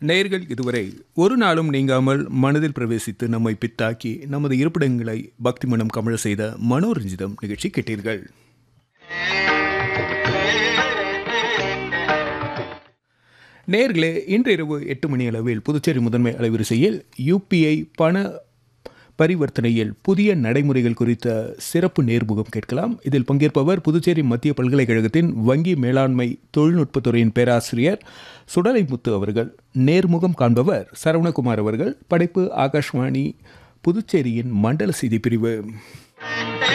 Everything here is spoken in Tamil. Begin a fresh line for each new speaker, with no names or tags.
நேர்கள் இதுவரை ஒரு நாளும் நீங்காமல் மனதில் பிரவேசித்து நம்மை பித்தாக்கி நமது இருப்பிடங்களை பக்தி மனம் கமழ செய்த மனோரஞ்சிதம் நிகழ்ச்சி கேட்டீர்கள் நேர்களே இன்று இரவு எட்டு மணி அளவில் புதுச்சேரி முதன்மை அலைவரிசையில் யூபிஐ பண பரிவர்த்தனையில் புதிய நடைமுறைகள் குறித்த சிறப்பு நேர்முகம் கேட்கலாம் இதில் பங்கேற்பவர் புதுச்சேரி மத்திய பல்கலைக்கழகத்தின் வங்கி மேலாண்மை தொழில்நுட்பத்துறையின் பேராசிரியர் சுடலைமுத்து அவர்கள் நேர்முகம் காண்பவர் சரவணகுமார் அவர்கள் படைப்பு ஆகாஷ்வாணி புதுச்சேரியின் மண்டல செய்தி பிரிவு